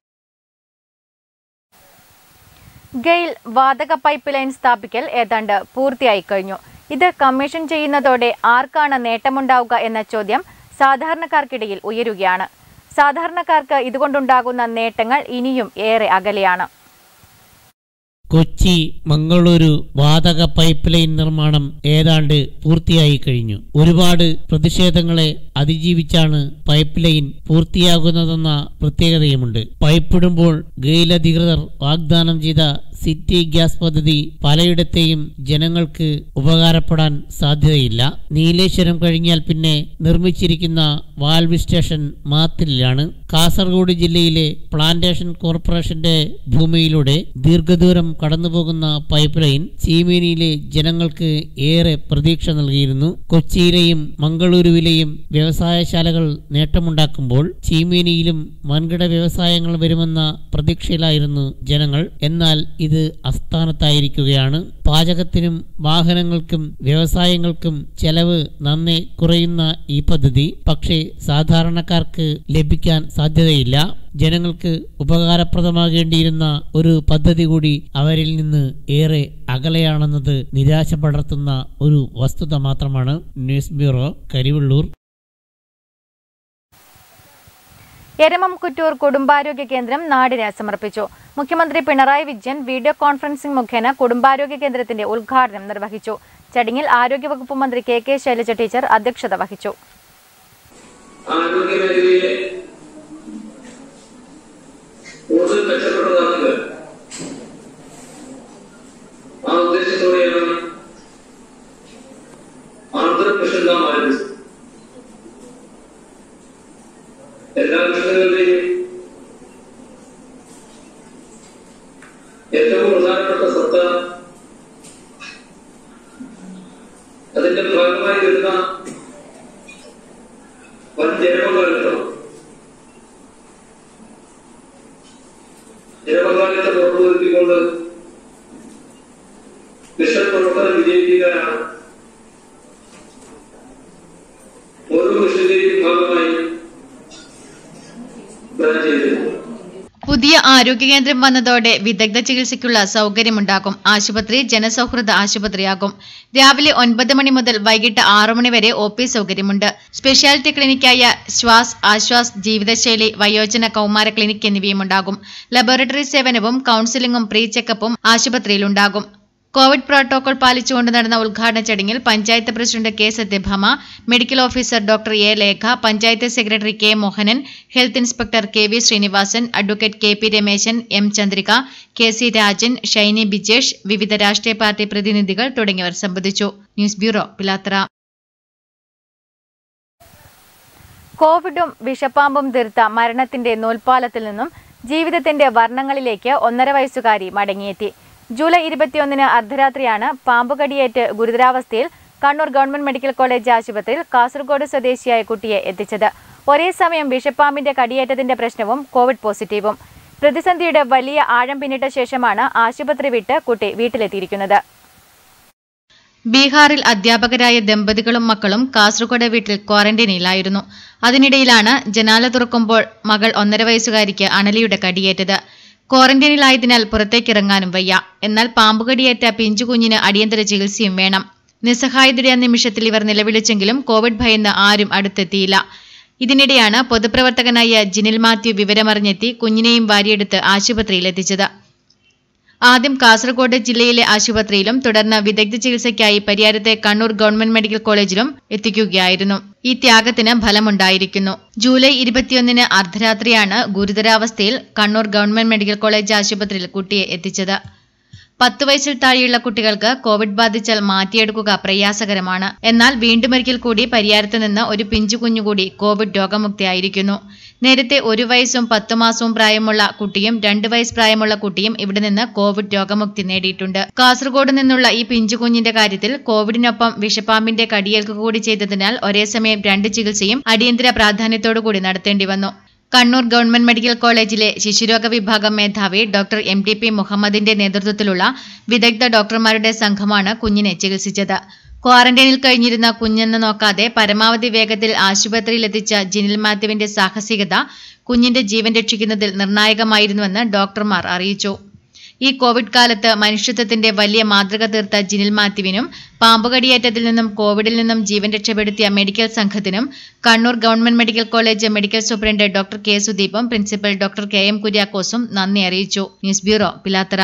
ഗെയിൽ വാതക പൈപ്പ് ലൈൻ സ്ഥാപിക്കൽ ഏതാണ്ട് പൂർത്തിയായി കഴിഞ്ഞു ഇത് കമ്മീഷൻ ചെയ്യുന്നതോടെ ആർക്കാണ് നേട്ടമുണ്ടാവുക എന്ന ചോദ്യം സാധാരണക്കാർക്കിടയിൽ ഉയരുകയാണ് സാധാരണക്കാർക്ക് ഇതുകൊണ്ടുണ്ടാകുന്ന നേട്ടങ്ങൾ ഇനിയും ഏറെ അകലെയാണ് കൊച്ചി മംഗളൂരു വാതക പൈപ്പ് ലൈൻ നിർമ്മാണം ഏതാണ്ട് പൂർത്തിയായി കഴിഞ്ഞു ഒരുപാട് പ്രതിഷേധങ്ങളെ അതിജീവിച്ചാണ് പൈപ്പ് ലൈൻ പൂർത്തിയാകുന്നതെന്ന പ്രത്യേകതയുമുണ്ട് പൈപ്പിടുമ്പോൾ ഗെയിൽ അധികൃതർ വാഗ്ദാനം ചെയ്ത സിറ്റി ഗ്യാസ് പദ്ധതി പലയിടത്തെയും ജനങ്ങൾക്ക് ഉപകാരപ്പെടാൻ സാധ്യതയില്ല നീലേശ്വരം കഴിഞ്ഞാൽ പിന്നെ നിർമ്മിച്ചിരിക്കുന്ന വാൽവ് സ്റ്റേഷൻ മാത്തിലാണ് കാസർഗോഡ് ജില്ലയിലെ പ്ലാന്റേഷൻ കോർപ്പറേഷന്റെ ഭൂമിയിലൂടെ ദീർഘദൂരം കടന്നുപോകുന്ന പൈപ്പ് ലൈൻ ചീമേനിയിലെ ജനങ്ങൾക്ക് ഏറെ പ്രതീക്ഷ നൽകിയിരുന്നു കൊച്ചിയിലെയും മംഗളൂരുവിലെയും വ്യവസായശാലകൾ നേട്ടമുണ്ടാക്കുമ്പോൾ ചീമേനിയിലും വൻകിട വ്യവസായങ്ങൾ വരുമെന്ന പ്രതീക്ഷയിലായിരുന്നു ജനങ്ങൾ എന്നാൽ ഇത് അസ്ഥാനത്തായിരിക്കുകയാണ് പാചകത്തിനും വാഹനങ്ങൾക്കും വ്യവസായങ്ങൾക്കും ചെലവ് നന്നെ കുറയുന്ന ഈ പദ്ധതി പക്ഷേ സാധാരണക്കാർക്ക് ലഭിക്കാൻ സാധ്യതയില്ല ജനങ്ങൾക്ക് ഉപകാരപ്രദമാകേണ്ടിയിരുന്ന ഒരു പദ്ധതി കൂടി അവരിൽ നിന്ന് ഏറെ അകലെയാണെന്നത് നിരാശ പടർത്തുന്ന ഒരു വസ്തുത മാത്രമാണ് ന്യൂസ് ബ്യൂറോ കരിവള്ളൂർ എരമം കുറ്റൂർ കുടുംബാരോഗ്യ കേന്ദ്രം നാടിന് സമർപ്പിച്ചു മുഖ്യമന്ത്രി പിണറായി വിജയൻ വീഡിയോ കോൺഫറൻസിംഗ് മുഖേന കുടുംബാരോഗ്യ കേന്ദ്രത്തിന്റെ ഉദ്ഘാടനം നിർവഹിച്ചു ചടങ്ങിൽ ആരോഗ്യവകുപ്പ് മന്ത്രി കെ കെ ശൈലജ ടീച്ചർ അധ്യക്ഷത വഹിച്ചു ആരോഗ്യ മേഖലയിലെ കൂടുതൽ മെച്ചപ്പെട്ടതാക്കുക ആ ഉദ്ദേശത്തോടെയാണ് ആർദ്ര മിഷൻ നാം ആരംഭിച്ചത് എല്ലാ മിഷനുകളുടെയും ഏറ്റവും പ്രധാനപ്പെട്ട സത്ത അതിന്റെ ഭാഗമായി വരുന്ന വൻ ജനപങ്കാളിത്തം ജനപങ്കാളിത്തം ഉറപ്പുവരുത്തിക്കൊണ്ട് മിഷൻ പ്രവർത്തനം വിജയിപ്പിക്കാനാണ് ഓരോ മിഷന്റെയും ഭാഗമായി പ്ലാൻ ചെയ്തിരുന്നത് പുതിയ ആരോഗ്യ കേന്ദ്രം വന്നതോടെ വിദഗ്ധ ചികിത്സയ്ക്കുള്ള സൗകര്യമുണ്ടാകും ആശുപത്രി ജനസൗഹൃദ ആശുപത്രിയാകും രാവിലെ ഒൻപത് മണി മുതൽ വൈകിട്ട് ആറു മണി വരെ ഒ പി സൗകര്യമുണ്ട് സ്പെഷ്യാലിറ്റി ക്ലിനിക്കായ ശ്വാസ് ആശ്വാസ് ജീവിതശൈലി വയോജന കൗമാര ക്ലിനിക് എന്നിവയും ഉണ്ടാകും ലബോറട്ടറി സേവനവും കൌൺസിലിംഗും പ്രീ ചെക്കപ്പും ആശുപത്രിയിലുണ്ടാകും കോവിഡ് പ്രോട്ടോകോൾ പാലിച്ചുകൊണ്ട് നടന്ന ഉദ്ഘാടന ചടങ്ങിൽ panchayat president K Sathyabhama medical officer doctor A Lekha panchayat secretary K Mohanan health inspector K V Sreenivasan advocate K P Rameshan M Chandrika K C Rajan Shiny Bijesh വിവിധ രാഷ്ട്രീയ പാർട്ടി പ്രതിനിധികൾ തുടങ്ങിയവർ സംബന്ധിച്ചു ന്യൂസ് ബ്യൂറോ പിലാത്തറ കോവിഡും വിഷപ്പാമ്പും തീർത്ത മരണത്തിന്റെ നൂൽപ്പാലത്തിൽ നിന്നും ജീവിതത്തിന്റെ വർണ്ണങ്ങളിലേക്ക് ഒന്നര വയസ്സുകാരി മടങ്ങിയെത്തി ജൂലൈ ഇരുപത്തിയൊന്നിന് അർദ്ധരാത്രിയാണ് പാമ്പുകടിയേറ്റ് ഗുരുതരാവസ്ഥയിൽ കണ്ണൂർ ഗവൺമെന്റ് മെഡിക്കൽ കോളേജ് ആശുപത്രിയിൽ കാസർഗോഡ് സ്വദേശിയായ കുട്ടിയെ എത്തിച്ചത് ഒരേ സമയം വിഷപ്പാമ്പിന്റെ കടിയേറ്റത്തിന്റെ പ്രശ്നവും കോവിഡ് പോസിറ്റീവും പ്രതിസന്ധിയുടെ വലിയ ആഴം പിന്നിട്ട ശേഷമാണ് ആശുപത്രി വിട്ട് കുട്ടി വീട്ടിലെത്തിയിരിക്കുന്നത് ബീഹാറിൽ അധ്യാപകരായ ദമ്പതികളും മക്കളും കാസർഗോഡ് വീട്ടിൽ ക്വാറന്റൈനിലായിരുന്നു അതിനിടയിലാണ് ജനാല തുറക്കുമ്പോൾ മകൾ ഒന്നര വയസ്സുകാരിക്ക് അണലിയുടെ കടിയേറ്റത് ക്വാറന്റൈനിലായതിനാൽ പുറത്തേക്കിറങ്ങാനും വയ്യ എന്നാൽ പാമ്പുകടിയേറ്റ പിഞ്ചുകുഞ്ഞിന് അടിയന്തര ചികിത്സയും വേണം നിസ്സഹായതയുടെ നിമിഷത്തിൽ ഇവർ നിലവിളിച്ചെങ്കിലും കോവിഡ് ഭയന്ന് ആരും അടുത്തെത്തിയില്ല ഇതിനിടെയാണ് പൊതുപ്രവർത്തകനായ ജിനിൽ മാത്യു വിവരമറിഞ്ഞെത്തി കുഞ്ഞിനെയും വാരിയെടുത്ത് ആശുപത്രിയിൽ എത്തിച്ചത് ആദ്യം കാസർഗോഡ് ജില്ലയിലെ ആശുപത്രിയിലും തുടർന്ന് വിദഗ്ധ ചികിത്സയ്ക്കായി പരിയാരത്തെ കണ്ണൂർ ഗവൺമെന്റ് മെഡിക്കൽ കോളേജിലും എത്തിക്കുകയായിരുന്നു ഈ ത്യാഗത്തിന് ഫലമുണ്ടായിരിക്കുന്നു ജൂലൈ ഇരുപത്തിയൊന്നിന് അർദ്ധരാത്രിയാണ് ഗുരുതരാവസ്ഥയിൽ കണ്ണൂർ ഗവൺമെന്റ് മെഡിക്കൽ കോളേജ് ആശുപത്രിയിൽ കുട്ടിയെ എത്തിച്ചത് പത്ത് വയസ്സിൽ താഴെയുള്ള കുട്ടികൾക്ക് കോവിഡ് ബാധിച്ചാൽ മാറ്റിയെടുക്കുക പ്രയാസകരമാണ് എന്നാൽ വീണ്ടും ഒരിക്കൽ കൂടി പരിയാരത്ത് നിന്ന് ഒരു പിഞ്ചു കുഞ്ഞുകൂടി കോവിഡ് രോഗമുക്തിയായിരിക്കുന്നു നേരത്തെ ഒരു വയസ്സും പത്തു മാസവും പ്രായമുള്ള കുട്ടിയും രണ്ട് വയസ്സ് പ്രായമുള്ള കുട്ടിയും ഇവിടെ നിന്ന് കോവിഡ് രോഗമുക്തി നേടിയിട്ടുണ്ട് കാസർഗോഡ് നിന്നുള്ള ഈ പിഞ്ചു കുഞ്ഞിന്റെ കാര്യത്തിൽ കോവിഡിനൊപ്പം വിഷപ്പാമ്പിന്റെ കടിയേൽക്കുക കൂടി ചെയ്തതിനാൽ ഒരേ സമയം രണ്ട് ചികിത്സയും അടിയന്തര പ്രാധാന്യത്തോടു കൂടി നടത്തേണ്ടി വന്നു കണ്ണൂർ ഗവൺമെന്റ് മെഡിക്കൽ കോളേജിലെ ശിശുരോഗ വിഭാഗം മേധാവി ഡോക്ടർ എം ടി പി മുഹമ്മദിന്റെ നേതൃത്വത്തിലുള്ള വിദഗ്ധ ഡോക്ടർമാരുടെ സംഘമാണ് കുഞ്ഞിനെ ചികിത്സിച്ചത് ക്വാറന്റൈനിൽ കഴിഞ്ഞിരുന്ന കുഞ്ഞെന്ന് നോക്കാതെ പരമാവധി വേഗത്തിൽ ആശുപത്രിയിലെത്തിച്ച ജിനിൽ മാത്യുവിന്റെ സാഹസികത കുഞ്ഞിന്റെ ജീവൻ രക്ഷിക്കുന്നതിൽ നിർണായകമായിരുന്നുവെന്ന് ഡോക്ടർമാർ അറിയിച്ചു ഈ കോവിഡ് കാലത്ത് മനുഷ്യത്വത്തിന്റെ വലിയ മാതൃക തീർത്ത ജിനിൽ മാത്യുവിനും പാമ്പുകടിയേറ്റത്തിൽ നിന്നും കോവിഡിൽ നിന്നും ജീവൻ രക്ഷപ്പെടുത്തിയ മെഡിക്കൽ സംഘത്തിനും Kannur government medical college medical superintendent doctor K സുദീപും പ്രിൻസിപ്പൽ ഡോക്ടർ കെ എം കുര്യാക്കോസും നന്ദി അറിയിച്ചു ന്യൂസ് ബ്യൂറോ പിലാത്തറ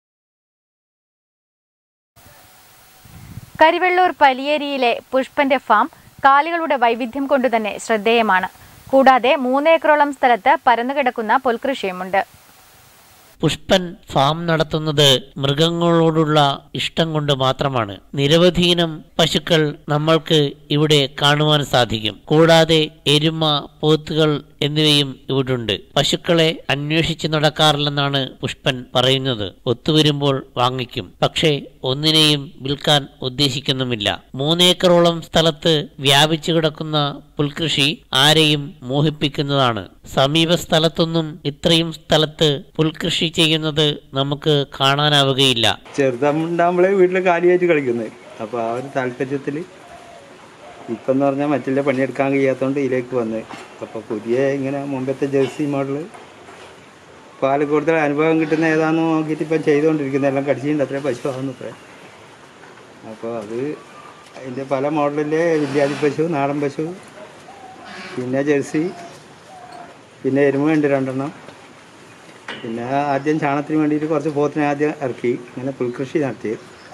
കരിവെള്ളൂർ പലിയേരിയിലെ പുഷ്പന്റെ ഫാം കാലികളുടെ വൈവിധ്യം കൊണ്ടുതന്നെ ശ്രദ്ധേയമാണ് കൂടാതെ മൂന്നേക്കറോളം സ്ഥലത്ത് പരന്നുകിടക്കുന്ന പുൽകൃഷിയുമുണ്ട് പുഷ്പൻ ഫാം നടത്തുന്നത് മൃഗങ്ങളോടുള്ള ഇഷ്ടം കൊണ്ട് മാത്രമാണ് നിരവധിയിനം പശുക്കൾ നമ്മൾക്ക് ഇവിടെ കാണുവാൻ സാധിക്കും കൂടാതെ എരുമ പോത്തുകൾ എന്നിവയും ഇവിടുണ്ട് പശുക്കളെ അന്വേഷിച്ച് നടക്കാറില്ലെന്നാണ് പുഷ്പൻ പറയുന്നത് ഒത്തുവരുമ്പോൾ വാങ്ങിക്കും പക്ഷേ ഒന്നിനെയും വിൽക്കാൻ ഉദ്ദേശിക്കുന്നുമില്ല മൂന്നേക്കറോളം സ്ഥലത്ത് വ്യാപിച്ചു കിടക്കുന്ന പുൽകൃഷി ആരെയും മോഹിപ്പിക്കുന്നതാണ് സമീപ സ്ഥലത്തൊന്നും ഇത്രയും സ്ഥലത്ത് പുൽകൃഷി ചെയ്യുന്നത് നമുക്ക് കാണാനാവുകയില്ല ചെറുതാകുമ്പോഴേ വീട്ടിൽ കാലിയായിട്ട് കളിക്കുന്നത് അപ്പോൾ ആ ഒരു താല്പര്യത്തിൽ ഇപ്പം എന്ന് പറഞ്ഞാൽ മറ്റുള്ള പണിയെടുക്കാൻ കഴിയാത്തതുകൊണ്ട് ഇതിലേക്ക് വന്ന് അപ്പോൾ പുതിയ ഇങ്ങനെ മുമ്പത്തെ ജേഴ്സി മോഡൽ പാല് കൂടുതൽ അനുഭവം കിട്ടുന്ന ഏതാണെന്ന് നോക്കിയിട്ട് ഇപ്പം ചെയ്തുകൊണ്ടിരിക്കുന്നത് എല്ലാം കടിച്ചിട്ടുണ്ട് അത്രയും പശു ആവുന്നു അത്രേ അപ്പോൾ അത് അതിൻ്റെ പല മോഡലിലെ വില്യാതി പശു നാടൻ പശു പിന്നെ ജേഴ്സി പിന്നെ എരുമ ഉണ്ട് രണ്ടെണ്ണം പിന്നെ ആദ്യം ചാണകത്തിന് വേണ്ടിയിട്ട് കുറച്ച് പോത്തിനെ ആദ്യം ഇറക്കി ഇങ്ങനെ പുൽകൃഷി നടത്തി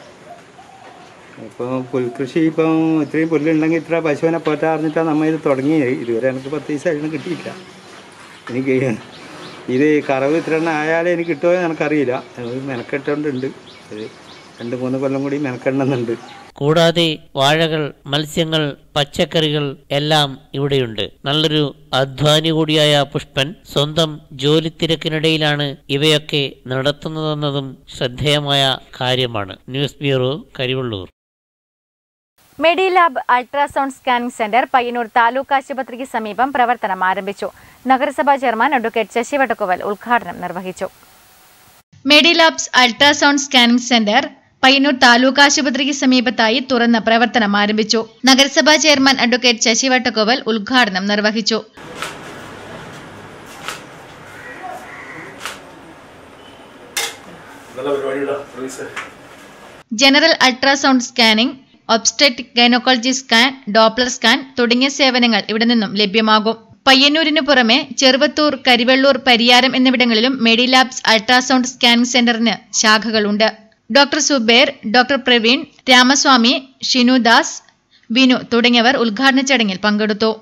ഇപ്പോൾ പുൽകൃഷി ഇപ്പം ഇത്രയും പുല്ലുണ്ടെങ്കിൽ ഇത്ര പശുവിനെ പോറ്റാറിഞ്ഞിട്ടാണ് നമ്മൾ ഇത് തുടങ്ങിയത് ഇതുവരെ എനിക്ക് പത്ത് ദിവസമായിരുന്നു കിട്ടിയില്ല എനിക്ക് ഇത് കറവ് ഇത്ര എണ്ണം ആയാലേ എനിക്ക് കിട്ടുമോ എന്ന് എനിക്കറിയില്ല അത് മെനക്കെട്ടുകൊണ്ടുണ്ട് അത് രണ്ട് മൂന്ന് കൊല്ലം കൂടി മെനക്കെണ്ണമെന്നുണ്ട് കൂടാതെ വാഴകൾ മത്സ്യങ്ങൾ പച്ചക്കറികൾ എല്ലാം ഇവിടെയുണ്ട് നല്ലൊരു അധ്വാനി കൂടിയായ പുഷ്പൻ സ്വന്തം ജോലി തിരക്കിനിടയിലാണ് ഇവയൊക്കെ നടത്തുന്നതെന്നതും ശ്രദ്ധേയമായ കാര്യമാണ് news bureau Karivellur Medilab ultrasound scanning centre Payyanur taluk ആശുപത്രിക്ക് സമീപം പ്രവർത്തനം ആരംഭിച്ചു നഗരസഭാ ചെയർമാൻ അഡ്വക്കേറ്റ് ശശി വട്ടക്കുവൽ ഉദ്ഘാടനം നിർവഹിച്ചു Medilabs ultrasound scanning centre Payyanur taluk ആശുപത്രിക്ക് സമീപത്തായി തുറന്ന് പ്രവർത്തനം ആരംഭിച്ചു നഗരസഭാ ചെയർമാൻ അഡ്വക്കേറ്റ് ശശി വട്ടക്കോവൽ ഉദ്ഘാടനം നിർവഹിച്ചു general ultrasound scanning obstetric gynaecology scan Doppler scan തുടങ്ങിയ സേവനങ്ങൾ ഇവിടെ നിന്നും ലഭ്യമാകും പയ്യന്നൂരിനു പുറമെ ചെറുവത്തൂർ കരിവെള്ളൂർ പരിയാരം എന്നിവിടങ്ങളിലും മെഡിലാബ്സ് അൾട്രാസൗണ്ട് സ്കാനിംഗ് സെന്ററിന് ശാഖകളുണ്ട് ഡോക്ടർ സുബേർ ഡോക്ടർ പ്രവീൺ രാമസ്വാമി ഷിനുദാസ് വിനു തുടങ്ങിയവർ ഉദ്ഘാടന ചടങ്ങിൽ പങ്കെടുത്തു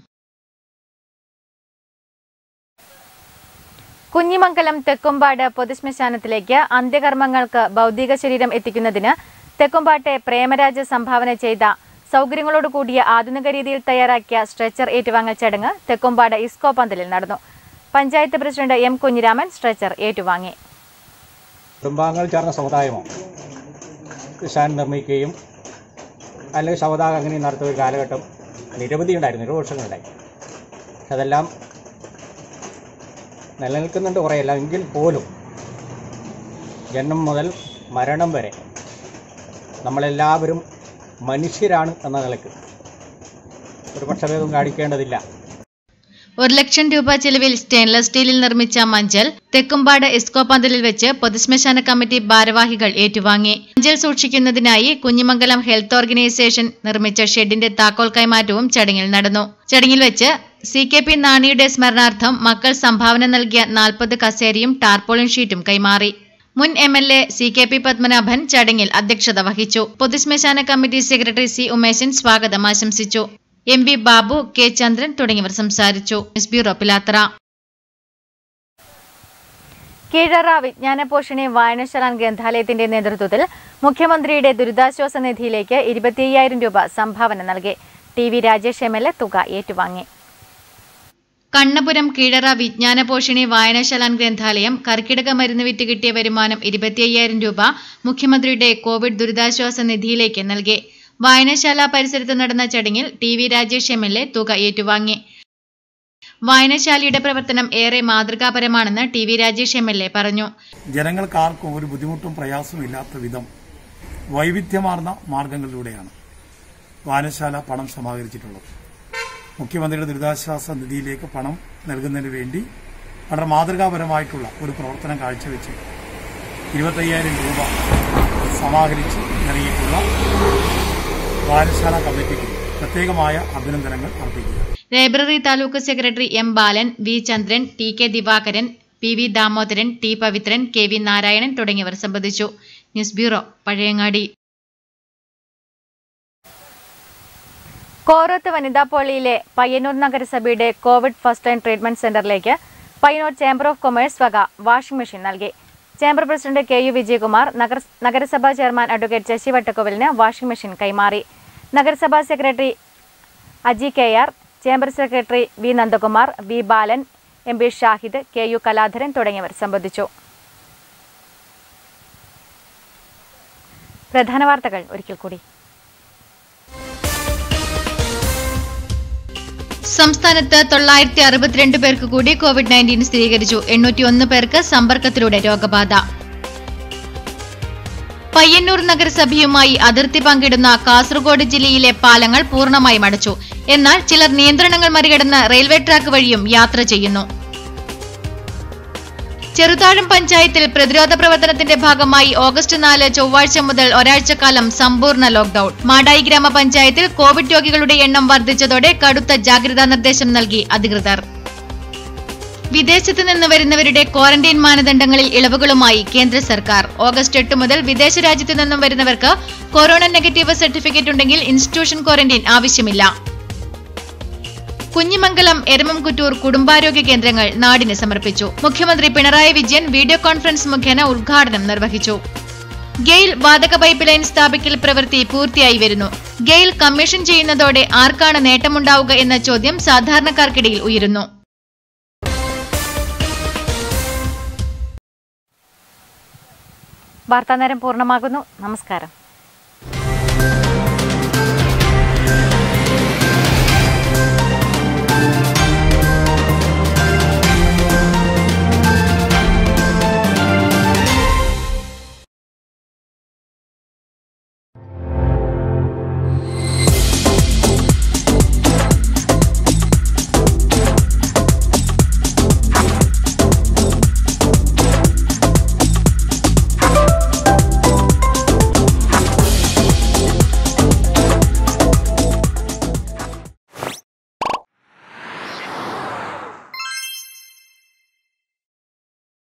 കുഞ്ഞിമംഗലം തെക്കുംപാട് പൊതുശ്മശാനത്തിലേക്ക് അന്ത്യകർമ്മങ്ങൾക്ക് ഭൗതിക ശരീരം എത്തിക്കുന്നതിന് തെക്കുംപാട്ടെ പ്രേമരാജ് സംഭാവന ചെയ്ത സൗകര്യങ്ങളോട് കൂടിയ ആധുനിക രീതിയിൽ തയ്യാറാക്കിയ സ്ട്രെച്ചർ ഏറ്റുവാങ്ങൽ ചടങ്ങ് തെക്കുംപാട് ഇസ്കോ പന്തലിൽ നടന്നു panchayat president M Kunhiraman stretcher ഏറ്റുവാങ്ങി കുടുംബാംഗങ്ങൾ ചേർന്ന സമുദായമോ കിസാൻ നിർമ്മിക്കുകയും അല്ലെങ്കിൽ ശവദാഹം അങ്ങനെ നടത്തുന്ന ഒരു കാലഘട്ടം നിരവധി ഉണ്ടായിരുന്നു നിരവധി വർഷങ്ങളുണ്ടായി പക്ഷെ അതെല്ലാം നിലനിൽക്കുന്നുണ്ട് കുറേയല്ല എങ്കിൽ പോലും ജന്മം മുതൽ മരണം വരെ നമ്മളെല്ലാവരും മനുഷ്യരാണ് എന്ന നിലക്ക് ഒരു പക്ഷഭേദം കാണിക്കേണ്ടതില്ല ഒരു ലക്ഷം രൂപ ചെലവിൽ സ്റ്റെയിൻലെസ് സ്റ്റീലിൽ നിർമ്മിച്ച മഞ്ചൽ തെക്കുംപാട് എസ്കോ പന്തലിൽ വെച്ച് പൊതുശ്മശാന കമ്മിറ്റി ഭാരവാഹികൾ ഏറ്റുവാങ്ങി മഞ്ചൽ സൂക്ഷിക്കുന്നതിനായി കുഞ്ഞിമംഗലം ഹെൽത്ത് ഓർഗനൈസേഷൻ നിർമ്മിച്ച ഷെഡിന്റെ താക്കോൽ കൈമാറ്റവും ചടങ്ങിൽ നടന്നു ചടങ്ങിൽ വെച്ച് സി കെ പി നാണിയുടെ സ്മരണാർത്ഥം മക്കൾ സംഭാവന നൽകിയ നാൽപ്പത് കസേരയും ടാർപോളിൻ ഷീറ്റും കൈമാറി മുൻ M L A C K P Padmanabhan ചടങ്ങിൽ അധ്യക്ഷത വഹിച്ചു പൊതുശ്മശാന കമ്മിറ്റി സെക്രട്ടറി സി ഉമേശൻ സ്വാഗതം ആശംസിച്ചു M V Babu K Chandran തുടങ്ങിയവർ സംസാരിച്ചു ന്യൂസ് ബ്യൂറോ പിലാത്തറ കീഴറ വിജ്ഞാന പോഷണി വായനശാല ഗ്രന്ഥാലയത്തിന്റെ നേതൃത്വത്തിൽ മുഖ്യമന്ത്രിയുടെ ദുരിതാശ്വാസ നിധിയിലേക്ക് ഇരുപത്തിയ്യായിരം രൂപ സംഭാവന നൽകി T V Rajesh M L A തുക ഏറ്റുവാങ്ങി കണ്ണപുരം കീഴറ വിജ്ഞാന പോഷിണി വായനശാല ഗ്രന്ഥാലയം കർക്കിടക മരുന്ന് വിറ്റ് കിട്ടിയ വരുമാനം ഇരുപത്തിയ്യായിരം രൂപ മുഖ്യമന്ത്രിയുടെ കോവിഡ് ദുരിതാശ്വാസ നിധിയിലേക്ക് നൽകി വായനശാല പരിസരത്ത് നടന്ന ചടങ്ങിൽ T V Rajesh M L A തുക ഏറ്റുവാങ്ങി വായനശാലയുടെ പ്രവർത്തനം ഏറെ മാതൃകാപരമാണെന്ന് T V Rajesh M L A പറഞ്ഞു ജനങ്ങൾക്കാർക്കും ഒരു ബുദ്ധിമുട്ടും പ്രയാസവും ഇല്ലാത്ത വിധം വൈവിധ്യമാർന്ന മാർഗങ്ങളിലൂടെയാണ് വായനശാല പണം സമാഹരിച്ചിട്ടുള്ളത് മുഖ്യമന്ത്രിയുടെ ദുരിതാശ്വാസ നിധിയിലേക്ക് പണം നൽകുന്നതിന് വേണ്ടി വളരെ മാതൃകാപരമായിട്ടുള്ള ഒരു പ്രവർത്തനം കാഴ്ചവെച്ച് ഇരുപത്തയ്യായിരം രൂപ സമാഹരിച്ച് നൽകിയിട്ടുള്ള വായനശാല കമ്മിറ്റിക്ക് പ്രത്യേകമായ അഭിനന്ദനങ്ങൾ അർപ്പിക്കുക library taluk secretary M Balan V Chandran T K Divakaran P V Damodaran T Pavithran K V Narayanan തുടങ്ങിയവർ സംബന്ധിച്ചു ന്യൂസ് ബ്യൂറോ പഴയങ്ങാടി കോറത്ത് വനിതാ പള്ളിയിലെ പയ്യന്നൂർ നഗരസഭയുടെ കോവിഡ് ഫസ്റ്റ് ലൈൻ ട്രീറ്റ്മെന്റ് സെന്ററിലേക്ക് പയ്യന്നൂർ ചേംബർ ഓഫ് കൊമേഴ്സ് വക വാഷിംഗ് മെഷീൻ നൽകി chamber president K U Vijayakumar നഗര നഗരസഭാ ചെയർമാൻ അഡ്വക്കേറ്റ് ശശി വട്ടക്കോവലിന് വാഷിംഗ് മെഷീൻ കൈമാറി നഗരസഭാ secretary Aji K R chamber secretary V Nandakumar V Balan M P Shahid K U Kaladharan തുടങ്ങിയവർ സംബന്ധിച്ചു പ്രധാന വാർത്തകൾ ഒരിക്കൽ കൂടി സംസ്ഥാനത്ത് തൊള്ളായിരത്തി അറുപത്തിരണ്ട് പേർക്ക് കൂടി കോവിഡ് നയൻറ്റീൻ സ്ഥിരീകരിച്ചു എണ്ണൂറ്റിയൊന്ന് പേർക്ക് സമ്പർക്കത്തിലൂടെ രോഗബാധ പയ്യന്നൂർ നഗരസഭയുമായി അതിർത്തി പങ്കിടുന്ന കാസർഗോഡ് ജില്ലയിലെ പാലങ്ങൾ പൂർണ്ണമായും അടച്ചു എന്നാൽ ചിലർ നിയന്ത്രണങ്ങൾ മറികടന്ന് റെയിൽവേ ട്രാക്ക് വഴിയും യാത്ര ചെയ്യുന്നു ചെറുതാഴം പഞ്ചായത്തിൽ പ്രതിരോധ പ്രവർത്തനത്തിന്റെ ഭാഗമായി ഓഗസ്റ്റ് നാല് ചൊവ്വാഴ്ച മുതൽ ഒരാഴ്ചക്കാലം സമ്പൂർണ്ണ ലോക്ഡൌൺ മാടായി ഗ്രാമപഞ്ചായത്തിൽ കോവിഡ് രോഗികളുടെ എണ്ണം വർദ്ധിച്ചതോടെ കടുത്ത ജാഗ്രതാ നിർദ്ദേശം നൽകി അധികൃതർ വിദേശത്ത് നിന്ന് വരുന്നവരുടെ ക്വാറന്റൈൻ മാനദണ്ഡങ്ങളിൽ ഇളവുകളുമായി കേന്ദ്ര സർക്കാർ ഓഗസ്റ്റ് എട്ട് മുതൽ വിദേശ രാജ്യത്തു നിന്നും വരുന്നവർക്ക് കൊറോണ നെഗറ്റീവ് സർട്ടിഫിക്കറ്റ് ഉണ്ടെങ്കിൽ ഇൻസ്റ്റിറ്റ്യൂഷൻ ക്വാറന്റൈൻ ആവശ്യമില്ല കുഞ്ഞിമംഗലം എരമംകുറ്റൂർ കുടുംബാരോഗ്യ കേന്ദ്രങ്ങൾ നാടിന് സമർപ്പിച്ചു മുഖ്യമന്ത്രി പിണറായി വിജയൻ വീഡിയോ കോൺഫറൻസ് മുഖേന ഉദ്ഘാടനം നിർവഹിച്ചു ഗെയിൽ വാതക പൈപ്പ് ലൈൻ സ്ഥാപിക്കൽ പ്രവൃത്തി പൂർത്തിയായി വരുന്നു ഗെയിൽ കമ്മീഷൻ ചെയ്യുന്നതോടെ ആർക്കാണ് നേട്ടമുണ്ടാവുക എന്ന ചോദ്യം സാധാരണക്കാർക്കിടയിൽ ഉയരുന്നു വാർത്താനേരം പൂർണ്ണമാകുന്നു നമസ്കാരം